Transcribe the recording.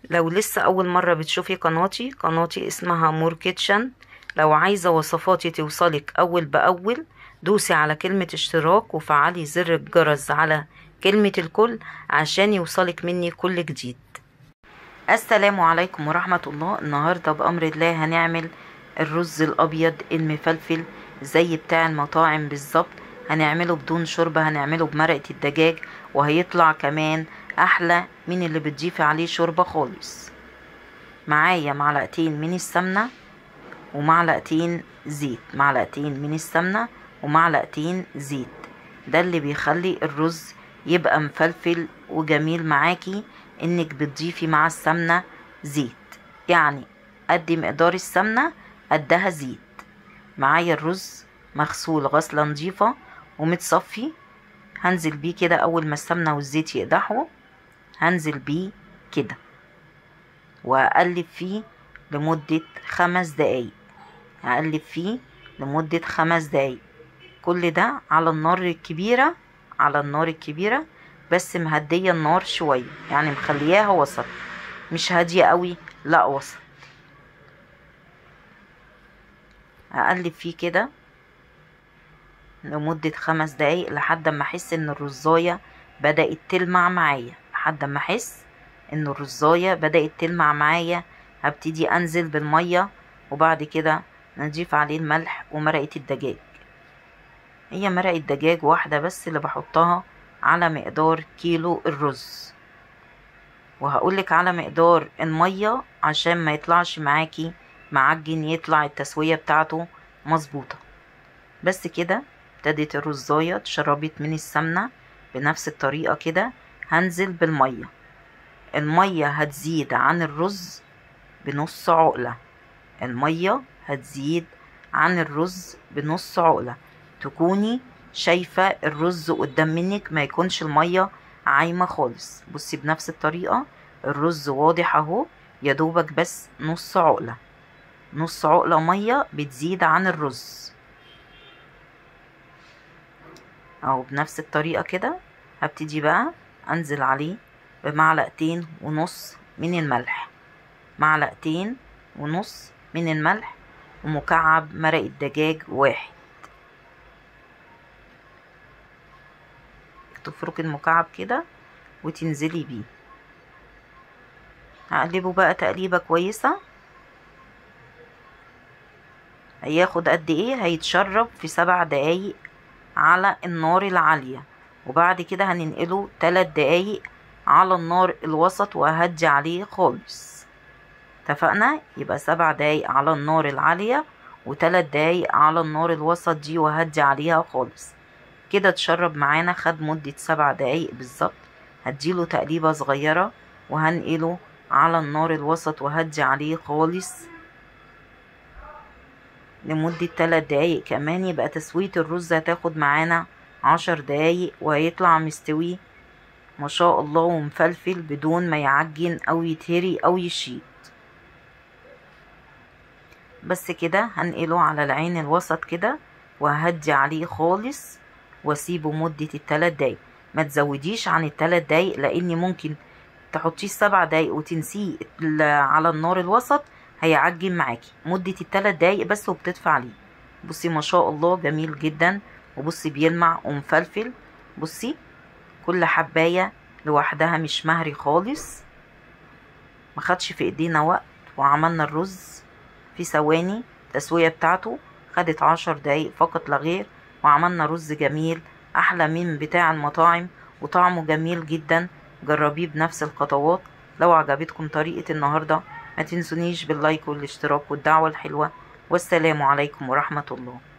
لو لسه أول مرة بتشوفي قناتي قناتي اسمها مور كيتشن لو عايزة وصفاتي توصلك أول بأول دوسي على كلمة اشتراك وفعلي زر الجرس على كلمة الكل عشان يوصلك مني كل جديد السلام عليكم ورحمة الله النهاردة بأمر الله هنعمل الرز الأبيض المفلفل زي بتاع المطاعم بالظبط هنعمله بدون شوربة هنعمله بمرقة الدجاج وهيطلع كمان أحلى من اللي بتضيفي عليه شوربة خالص معايا معلقتين من السمنة ومعلقتين زيت معلقتين من السمنة ومعلقتين زيت ده اللي بيخلي الرز يبقى مفلفل وجميل معاكي انك بتضيفي مع السمنة زيت يعني قد مقدار السمنة قدها زيت معايا الرز مغسول غسلة نظيفة ومتصفي هنزل بيه كده اول ما السمنة والزيت يقدحوا هنزل بيه كده واقلب فيه لمدة خمس دقايق هقلب فيه لمدة خمس دقايق كل ده على النار الكبيرة على النار الكبيرة بس مهدية النار شوية يعني مخلياها وسط مش هادية قوي لا وسط اقلب فيه كده لمدة خمس دقايق لحد ما احس ان الرزاية بدأت تلمع معايا لحد ما احس ان الرزاية بدأت تلمع معايا هبتدي انزل بالمية وبعد كده نضيف عليه الملح ومرقة الدجاج هي مرقة دجاج واحدة بس اللي بحطها على مقدار كيلو الرز وهقولك على مقدار المية عشان ما يطلعش معاكي معجن يطلع التسوية بتاعته مظبوطة بس كده ابتدت الرزاية اتشربت من السمنة بنفس الطريقة كده هنزل بالمية المية هتزيد عن الرز بنص عقلة المية هتزيد عن الرز بنص عقلة تكوني شايفة الرز قدام منك ما يكونش المية عايمة خالص بصي بنفس الطريقة الرز واضح اهو يدوبك بس نص عقلة نص عقلة مية بتزيد عن الرز اهو بنفس الطريقة كده هبتدي بقى انزل عليه بمعلقتين ونص من الملح معلقتين ونص من الملح ومكعب مرق الدجاج واحد تفركي المكعب كده وتنزلي بيه هقلبه بقى تقليبة كويسة هياخد قد ايه هيتشرب في سبع دقايق على النار العالية وبعد كده هننقله تلات دقايق على النار الوسط وهدي عليه خالص اتفقنا يبقى سبع دقايق على النار العالية وتلات دقايق على النار الوسط دي وهدي عليها خالص كده اتشرب معانا خد مدة سبع دقايق بالظبط هديله تقليبة صغيرة وهنقله على النار الوسط وهدي عليه خالص لمدة تلات دقايق كمان يبقى تسوية الرز هتاخد معانا عشر دقايق وهيطلع مستوي ما شاء الله ومفلفل بدون ما يعجن او يتهري او يشيط بس كده هنقله على العين الوسط كده وهدي عليه خالص واسيبه مدة التلات دقايق ما تزوديش عن التلات دقايق لان ممكن تحطيه سبع دقايق وتنسيه على النار الوسط هيعجن معاكي مدة التلات دقايق بس وبتدفع عليه بصي ما شاء الله جميل جدا وبصي بيلمع ومفلفل بصي كل حباية لوحدها مش مهري خالص ما خدش في ايدينا وقت وعملنا الرز في ثواني التسوية بتاعته خدت عشر دقايق فقط لا غير وعملنا رز جميل احلى من بتاع المطاعم وطعمه جميل جدا جربيه بنفس الخطوات لو عجبتكم طريقة النهاردة ما تنسونيش باللايك والاشتراك والدعوة الحلوة والسلام عليكم ورحمة الله